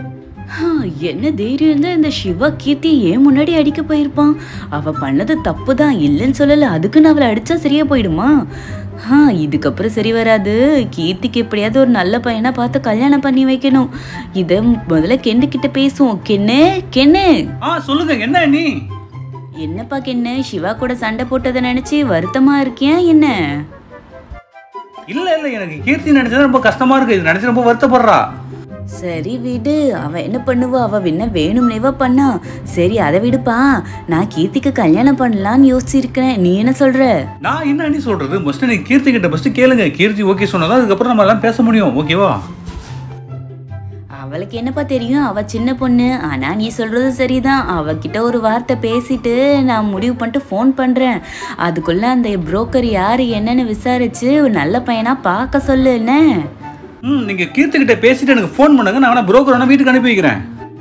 ஆ, என்ன தைரியம் தான் இந்த சிவா கீர்த்தி ஏன் முன்னாடி அடிக்க போயிருப்பான் அவ பண்ணது தப்பு தான் இல்லைன்னு சொல்லல அதுக்குன்னு அவளை அடிச்சா சரியா போயிடுமா ஆ இதுக்கப்புறம் சரி வராது கீர்த்திக்கு எப்படியாவது ஒரு நல்ல பையனா பார்த்து கல்யாணம் பண்ணி வைக்கணும் இதை முதல்ல கெண்டு கிட்ட பேசுவோம் கென்னு கென்னு ஆ சொல்லுங்க என்ன நீ என்னப்பா கென்னு சிவா கூட சண்டை போட்டதை நினைச்சு வருத்தமா இருக்கியா என்ன இல்ல இல்ல எனக்கு கீர்த்தி நினைச்சது ரொம்ப கஷ்டமா இருக்கு இது நினைச்சு ரொம்ப வருத்தப்படுறா சரி விடு அவ என்ன பண்ணுவா அவ என்ன வேணும்னேவா பண்ணா சரி அதை விடுப்பா நான் கீர்த்திக்கு கல்யாணம் பண்ணலாம்னு யோசிச்சிருக்கிறேன் நீ என்ன சொல்ற நான் என்ன நீ சொல்றது ஃபர்ஸ்ட் நீ கீர்த்தி கிட்ட ஃபர்ஸ்ட் கேளுங்க கீர்த்தி ஓகே சொன்னதா அதுக்கப்புறம் நம்ம எல்லாம் பேச முடியும் ஓகேவா அவளுக்கு என்னப்பா தெரியும் அவ சின்ன பொண்ணு ஆனா நீ சொல்றது சரிதான் அவகிட்ட ஒரு வார்த்தை பேசிட்டு நான் முடிவு பண்ணிட்டு ஃபோன் பண்றேன் அதுக்குள்ள அந்த புரோக்கர் யாரு என்னன்னு விசாரிச்சு ஒரு நல்ல பையனா பார்க்க சொல்லு என்ன ம் நீங்க கீர்த்தி கிட்ட பேசிட்டு எனக்கு ஃபோன் பண்ணுங்க நான் வேணா புரோக்கர் வேணா வீட்டுக்கு அனுப்பி வைக்கிறேன்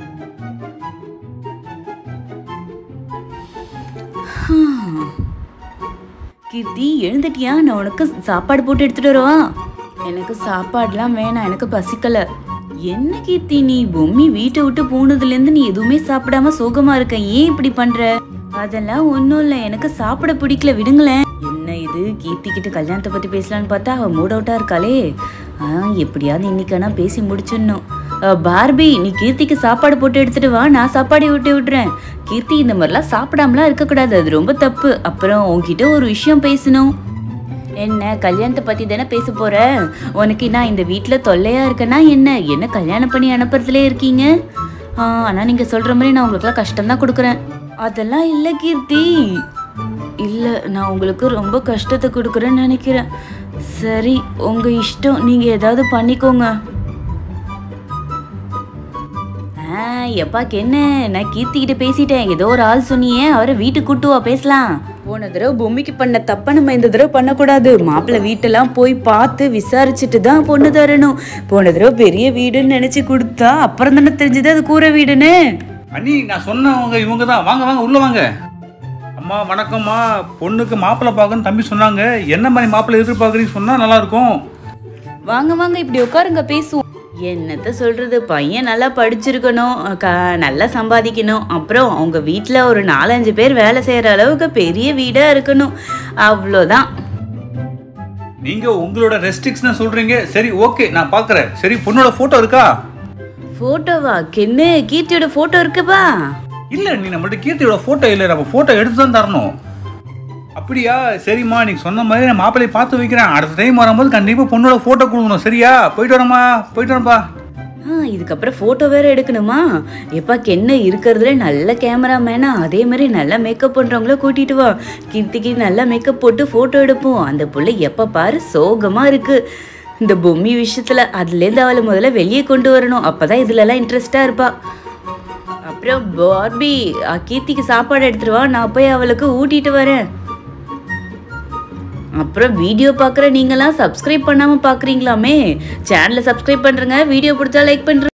கீர்த்தி எழுந்துட்டியா நான் உனக்கு சாப்பாடு போட்டு எடுத்துட்டு வரவா எனக்கு சாப்பாடுலாம் வேணாம் எனக்கு பசிக்கல என்ன கீர்த்தி நீ பொம்மி வீட்டை விட்டு போனதுலேருந்து நீ எதுவுமே சாப்பிடாம சோகமா இருக்க ஏன் இப்படி பண்ற அதெல்லாம் ஒன்றும் இல்லை எனக்கு சாப்பிட பிடிக்கல விடுங்களேன் என்ன இது கீர்த்தி கிட்ட கல்யாணத்தை பத்தி பேசலான்னு பார்த்தா அவ மூட் அவுட்டா இருக்காளே ஆ எப்படியாவது இன்னைக்கானா பேசி முடிச்சிடணும் அஹ், பார்பி நீ கீர்த்திக்கு சாப்பாடு போட்டு எடுத்துட்டு வா நான் சாப்பாடு விட்டு விட்டுறேன் கீர்த்தி இந்த மாதிரிலாம் சாப்பிடாமலாம் இருக்கக்கூடாது அது ரொம்ப தப்பு அப்புறம் உன்கிட்ட ஒரு விஷயம் பேசணும் என்ன கல்யாணத்தை பத்தி தானே பேச போற உனக்கு நான் இந்த வீட்ல தொல்லையா இருக்கேன்னா என்ன என்ன கல்யாணம் பண்ணி அனுப்புறதுலே இருக்கீங்க ஆ, ஆனா நீங்க சொல்ற மாதிரி நான் உங்களுக்குலாம் கஷ்டம் தான் கொடுக்குறேன் அதெல்லாம் இல்ல கீர்த்தி இல்ல நான் உங்களுக்கு ரொம்ப கஷ்டத்தை கொடுக்குறேன்னு நினைக்கிறேன் சரி உங்க இஷ்டம் நீங்க ஏதாவது பண்ணிக்கோங்க ஆ, எப்பாக்கு என்ன நான் கீர்த்தி கிட்ட பேசிட்டேன் ஏதோ ஒரு ஆள் சொன்னியே அவரை வீட்டுக்கு கூட்டு வா பேசலாம் போன தடவை பொம்மைக்கு பண்ண தப்ப நம்ம இந்த தடவை பண்ணக்கூடாது மாப்பிள்ளை வீட்டெல்லாம் போய் பார்த்து விசாரிச்சுட்டு தான் பொண்ணு தரணும் போன தடவை பெரிய வீடுன்னு நினைச்சு கொடுத்தா அப்புறம் தானே தெரிஞ்சது அது கூரை வீடுன்னு அண்ணி நான் சொன்னவங்க இவங்க தான் வாங்க வாங்க உள்ள வாங்க அம்மா வணக்கம்மா பொண்ணுக்கு மாப்பிள்ளை பார்க்கணும்னு தம்பி சொன்னாங்க என்ன மாதிரி மாப்பிள்ளை எதிர்பார்க்குறீங்க சொன்னா நல்லா இருக்கும் வாங்க வாங்க இப்படி உட்காருங்க பேசுவோம் என்னத்த சொல்றது பையன் நல்லா படிச்சிருக்கணும் க நல்லா சம்பாதிக்கணும் அப்புறம் அவங்க வீட்டில் ஒரு நாலஞ்சு பேர் வேலை செய்கிற அளவுக்கு பெரிய வீடாக இருக்கணும் அவ்வளோதான் நீங்க உங்களோட ரெஸ்ட்ரிக்ஷன் சொல்றீங்க சரி ஓகே நான் பார்க்கறேன் சரி பொண்ணோட போட்டோ இருக்கா ஃபோட்டோவா கென்னு கீர்த்தியோட ஃபோட்டோ இருக்குப்பா இல்ல நீ நம்மள்ட்ட கீர்த்தியோட போட்டோ இல்லை நம்ம போட்டோ எடுத்து தான் தரணும் அப்படியா சரிம்மா நீ சொன்ன மாதிரி நான் மாப்பிள்ளையை பார்த்து வைக்கிறேன் அடுத்த டைம் வரும்போது கண்டிப்பா பொண்ணோட போட்டோ கொடுக்கணும் சரியா போயிட்டு வரேம்மா போயிட்டு வரேன்ப்பா ஆ இதுக்கப்புறம் ஃபோட்டோ வேற எடுக்கணுமா எப்பா கென்ன இருக்கிறதுல நல்ல கேமராமேனா அதே மாதிரி நல்லா மேக்கப் பண்ணுறவங்கள கூட்டிட்டு வா கீர்த்திக்கு நல்லா மேக்கப் போட்டு ஃபோட்டோ எடுப்போம் அந்த புள்ள எப்போ பாரு சோகமாக இருக்கு இந்த பொம்மி விஷயத்தில் அதுலேருந்து அவளை முதல்ல வெளியே கொண்டு வரணும் அப்போ தான் இதுலலாம் இன்ட்ரெஸ்டாக இருப்பா அப்புறம் பார்பி அ, கீர்த்திக்கு சாப்பாடு எடுத்துட்டு வா நான் போய் அவளுக்கு ஊட்டிட்டு வரேன் அப்புறம் வீடியோ பார்க்குற நீங்களாம் சப்ஸ்கிரைப் பண்ணாமல் பார்க்குறீங்களாமே சேனலை சப்ஸ்கிரைப் பண்ணுறங்க வீடியோ பிடிச்சா லைக் பண்ணுறேன்